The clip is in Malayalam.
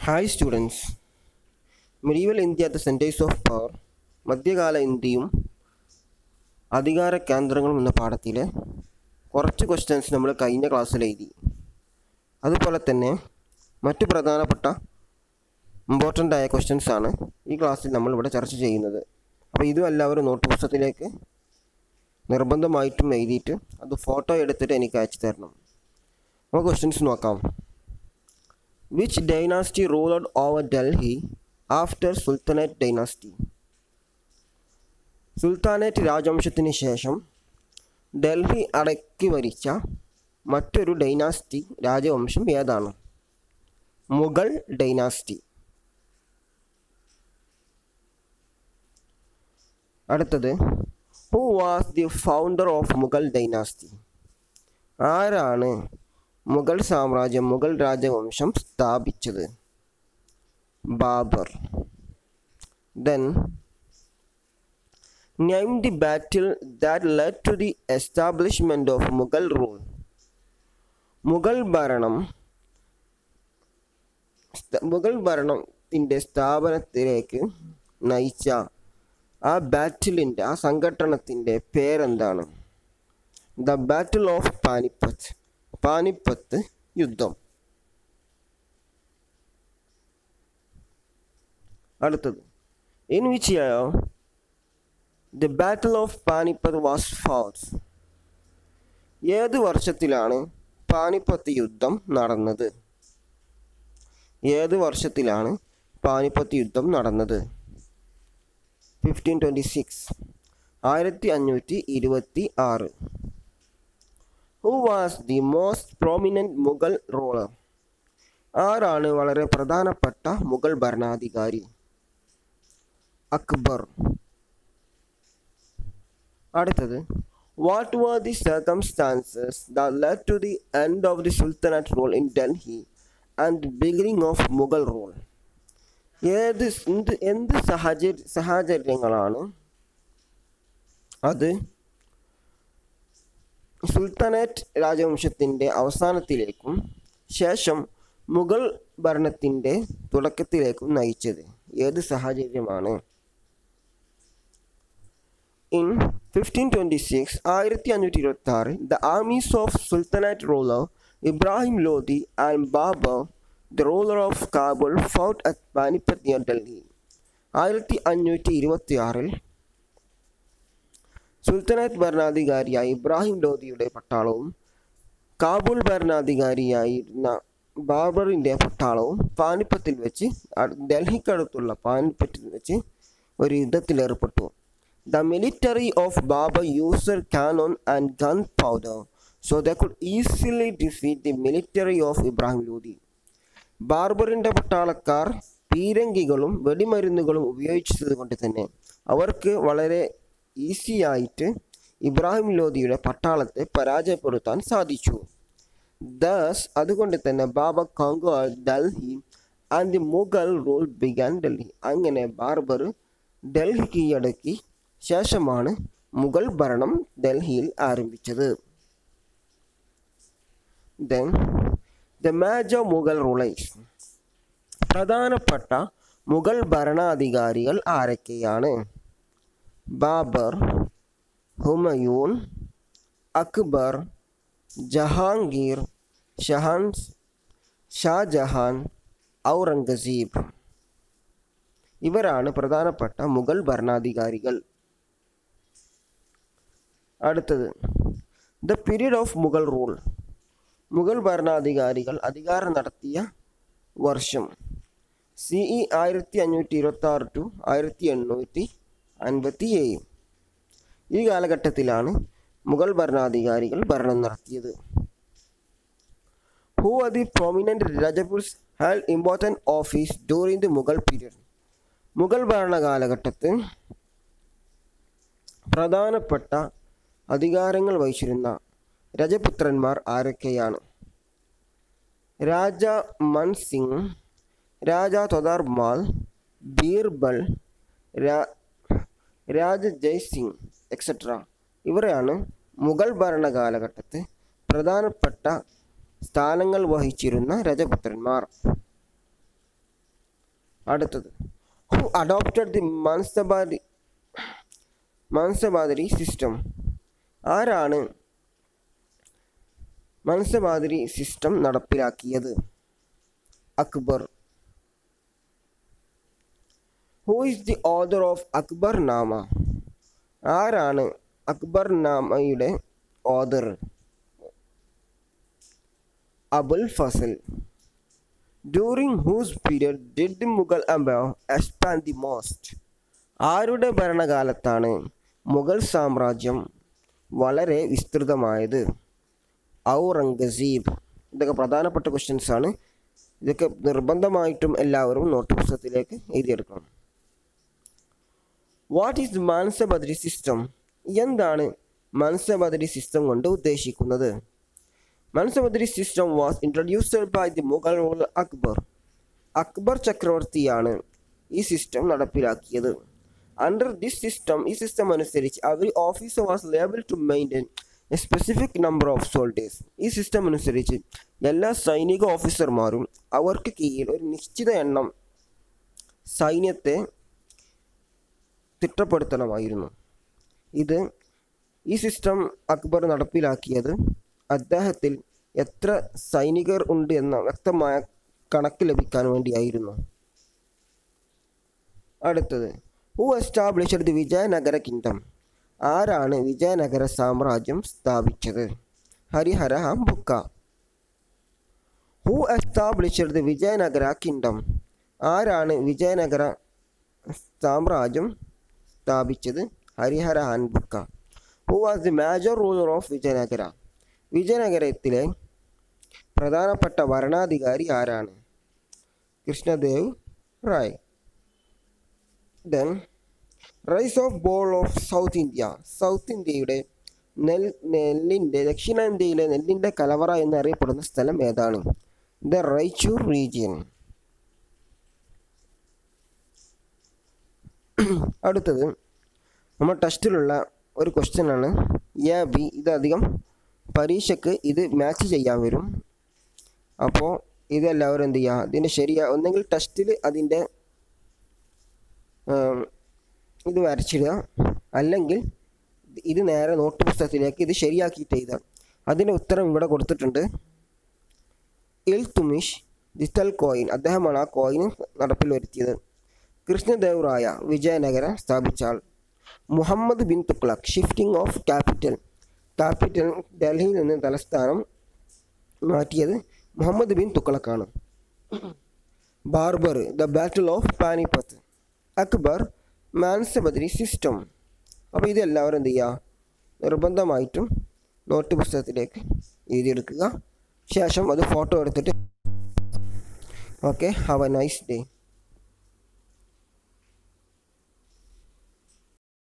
Hi students medieval India the centres of power മധ്യകാല ഇന്ത്യയും അധികാര കേന്ദ്രങ്ങളും എന്ന പാഠത്തിലെ കുറച്ച് ക്വസ്റ്റ്യൻസ് നമ്മൾ കഴിഞ്ഞ ക്ലാസ്സിൽ എഴുതി അതുപോലെ തന്നെ മറ്റു പ്രധാനപ്പെട്ട ഇമ്പോർട്ടൻ്റ് ആയ ക്വസ്റ്റ്യൻസ് ആണ് ഈ ക്ലാസ്സിൽ നമ്മൾ ഇവിടെ ചർച്ച ചെയ്യുന്നത് അപ്പോൾ ഇതും എല്ലാവരും നോട്ട് പുസ്തകത്തിലേക്ക് നിർബന്ധമായിട്ടും എഴുതിയിട്ട് അത് ഫോട്ടോ എടുത്തിട്ട് എനിക്ക് അയച്ചു തരണം നമുക്ക് ക്വസ്റ്റ്യൻസ് നോക്കാം Which dynasty ruled over Delhi after Sultanate dynasty? Sultanate രാജവംശത്തിന് ശേഷം ഡൽഹി അടക്കി ഭരിച്ച മറ്റൊരു ഡൈനാസ്റ്റി രാജവംശം ഏതാണ് മുഗൾ ഡൈനാസ്റ്റി അടുത്തത് who was the founder of Mughal dynasty ആരാണ് മുഗൾ സാമ്രാജ്യം മുഗൾ രാജവംശം സ്ഥാപിച്ചത് Babur then name the battle that led to the establishment of Mughal rule Mughal ഭരണം സ്ത- മുഗൾ ഭരണത്തിൻ്റെ സ്ഥാപനത്തിലേക്ക് നയിച്ച ആ ബാറ്റിലിൻ്റെ ആ സംഘടനത്തിൻ്റെ പേരെന്താണ് the battle of Panipat Panipat യുദ്ധം അടുത്തത് in which year the battle of Panipat was fought ഏത് വർഷത്തിലാണ് പാനിപ്പത്ത് യുദ്ധം നടന്നത് ഏത് വർഷത്തിലാണ് പാനിപ്പത്ത് യുദ്ധം നടന്നത് ഫിഫ്റ്റീൻ ട്വൻറ്റി സിക്സ് ആയിരത്തി അഞ്ഞൂറ്റി ഇരുപത്തി ആറ് who was the most prominent Mughal ruler ആരാണ് വളരെ പ്രധാനപ്പെട്ട മുഗൾ ഭരണാധികാരി അക്ബർ അടുത്തത് what were the circumstances that led to the end of the sultanate rule in Delhi and the beginning of Mughal rule ഏത് എന്ത് എന്ത് സാഹചര്യ സാഹചര്യങ്ങളാണ് അത് സുൽത്താനേറ്റ് രാജവംശത്തിൻ്റെ അവസാനത്തിലേക്കും ശേഷം മുഗൾ ഭരണത്തിൻ്റെ തുടക്കത്തിലേക്കും നയിച്ചത് ഏത് സാഹചര്യമാണ് ഇൻ ഫിഫ്റ്റീൻ ട്വൻറ്റി സിക്സ് ആയിരത്തി അഞ്ഞൂറ്റി ഇരുപത്തി ആറ് the armies of sultanate ruler Ibrahim Lodi and Babur the ruler of Kabul fought at Panipat near Delhi ആയിരത്തി അഞ്ഞൂറ്റി ഇരുപത്തി ആറിൽ സുൽത്താനേറ്റ് ഭരണാധികാരിയായ ഇബ്രാഹിം ലോധിയുടെ പട്ടാളവും കാബൂൾ ഭരണാധികാരിയായിരുന്ന ബാബറിൻ്റെ പട്ടാളവും പാനിപ്പത്തിൽ വെച്ച് അ- ഡൽഹിക്കടുത്തുള്ള പാനിപ്പത്തിൽ വെച്ച് ഒരു യുദ്ധത്തിൽ ഏർപ്പെട്ടു the military of Babur used cannon and gunpowder so they could easily defeat the military of Ibrahim Lodi ബാർബറിൻ്റെ പട്ടാളക്കാർ പീരങ്കികളും വെടിമരുന്നുകളും ഉപയോഗിച്ചത് കൊണ്ട് തന്നെ അവർക്ക് വളരെ ഈസി ആയിട്ട് ഇബ്രാഹിം ലോധിയുടെ പട്ടാളത്തെ പരാജയപ്പെടുത്താൻ സാധിച്ചു ദസ് അതുകൊണ്ട് തന്നെ Babur conquered Delhi and the Mughal rule began Delhi അങ്ങനെ ബാർബർ ഡൽഹി കീഴടക്കി ശേഷമാണ് മുഗൾ ഭരണം ഡൽഹിയിൽ ആരംഭിച്ചത് then the major Mughal rulers പ്രധാനപ്പെട്ട മുഗൾ ഭരണാധികാരികൾ ആരൊക്കെയാണ് ബാബർ ഹുമയൂൺ അക്ബർ ജഹാംഗീർ ഷഹാൻസ് ഷാജഹാൻ ഔറംഗസീബ് ഇവരാണ് പ്രധാനപ്പെട്ട മുഗൾ ഭരണാധികാരികൾ അടുത്തത് the period of Mughal rule Mughal ഭരണാധികാരികൾ അധികാരം നടത്തിയ വർഷം സി ഇ ആയിരത്തി അഞ്ഞൂറ്റി ഇരുപത്തി ആറ് ടു ആയിരത്തി എണ്ണൂറ്റി അൻപത്തി ഏഴ് ഈ കാലഘട്ടത്തിലാണ് മുഗൾ ഭരണാധികാരികൾ ഭരണം നടത്തിയത് who are the prominent Rajputs held important office during the Mughal period Mughal ഭരണകാലഘട്ടത്തിൽ പ്രധാനപ്പെട്ട അധികാരങ്ങൾ വഹിച്ചിരുന്ന രജപുത്രന്മാർ ആരൊക്കെയാണ് രാജ മൻ സിംഗ് രാജ തൊദാർമാൽ ബീർബൽ രാ രാജ ജയ് സിംഗ് എക്സെട്ര ഇവരെയാണ് മുഗൾ ഭരണകാലഘട്ടത്തിൽ പ്രധാനപ്പെട്ട സ്ഥാനങ്ങൾ വഹിച്ചിരുന്ന രജപുത്രന്മാർ അടുത്തത് who adopted the Mansabdari Mansabdari system ആരാണ് മൻസബാദരി സിസ്റ്റം നടപ്പിലാക്കിയത് Akbar who is the author of Akbarnama ആരാണ് അക്ബർ നാമയുടെ author Abul Fazl during whose period did the Mughal empire expand the most ആരുടെ ഭരണകാലത്താണ് മുഗൾ സാമ്രാജ്യം വളരെ വിസ്തൃതമായത് ഔറംഗസീബ് ഇതൊക്കെ പ്രധാനപ്പെട്ട ക്വസ്റ്റ്യൻസ് ആണ് ഇതൊക്കെ നിർബന്ധമായിട്ടും എല്ലാവരും നോട്ട് പുസ്തകത്തിലേക്ക് എഴുതിയെടുക്കണം വാട്ട് ഈസ് മാൻസബദ്രി സിസ്റ്റം എന്താണ് മാൻസബദ്രി സിസ്റ്റം കൊണ്ട് ഉദ്ദേശിക്കുന്നത് Mansabdari system was introduced by the Mughal ruler Akbar Akbar ചക്രവർത്തിയാണ് ഈ സിസ്റ്റം നടപ്പിലാക്കിയത് അണ്ടർ ദിസ് സിസ്റ്റം ഈ സിസ്റ്റം അനുസരിച്ച് every officer was liable to maintain a specific number of soldiers ഈ സിസ്റ്റം അനുസരിച്ച് എല്ലാ സൈനിക ഓഫീസർമാരും അവർക്ക് കീഴിൽ ഒരു നിശ്ചിത എണ്ണം സൈന്യത്തെ തിട്ടപ്പെടുത്തണമായിരുന്നു ഇത് ഈ സിസ്റ്റം അക്ബർ നടപ്പിലാക്കിയത് അദ്ദേഹത്തിൽ എത്ര സൈനികർ ഉണ്ട് എന്ന വ്യക്തമായ കണക്ക് ലഭിക്കാൻ വേണ്ടിയായിരുന്നു അടുത്തത് who established the Vijayanagara kingdom ആരാണ് വിജയനഗര സാമ്രാജ്യം സ്ഥാപിച്ചത് Harihara Bukka who established the Vijayanagara kingdom ആരാണ് വിജയനഗര സാമ്രാജ്യം സ്ഥാപിച്ചത് Harihara Bukka who was the major ruler of Vijayanagara വിജയനഗരത്തിലെ പ്രധാനപ്പെട്ട ഭരണാധികാരി ആരാണ് Krishnadev Rai then rice of bowl of South India South ഇന്ത്യയുടെ നെൽ നെല്ലിൻ്റെ ദക്ഷിണേന്ത്യയിലെ നെല്ലിൻ്റെ കലവറ എന്നറിയപ്പെടുന്ന സ്ഥലം ഏതാണ് ദ റൈച്ചൂർ റീജിയൻ അടുത്തത് നമ്മൾ ടെസ്റ്റിലുള്ള ഒരു ക്വസ്റ്റ്യൻ ആണ് എ ബി ഇതധികം പരീക്ഷയ്ക്ക് ഇത് മാച്ച് ചെയ്യാൻ വരും അപ്പോൾ ഇതെല്ലാവരും എന്ത് ചെയ്യുക ഇതിൻ്റെ ശരിയാ ഒന്നെങ്കിൽ ടെസ്റ്റിൽ അതിൻ്റെ ഉം, ഇത് വരച്ചിടുക അല്ലെങ്കിൽ ഇത് നേരെ നോട്ട് പുസ്തകത്തിലേക്ക് ഇത് ശരിയാക്കിയിട്ട് എഴുതാം അതിൻ്റെ ഉത്തരം ഇവിടെ കൊടുത്തിട്ടുണ്ട് ഇൽ തുമിഷ് ഡിജിറ്റൽ കോയിൻ അദ്ദേഹമാണ് ആ കോയിൻ നടപ്പിൽ വരുത്തിയത് കൃഷ്ണദേവ് റായ വിജയനഗരം സ്ഥാപിച്ച ആൾ Muhammad bin Tughlaq shifting of capital capital ഡൽഹിയിൽ നിന്ന് തലസ്ഥാനം മാറ്റിയത് മുഹമ്മദ് ബിൻ തുക്ലക്കാണ് Babur the battle of Panipat Akbar Mansabdari system അപ്പോൾ ഇതെല്ലാവരും എന്ത് ചെയ്യുക നിർബന്ധമായിട്ടും നോട്ട് പുസ്തകത്തിലേക്ക് എഴുതിയെടുക്കുക ശേഷം അത് ഫോട്ടോ എടുത്തിട്ട് okay have a nice day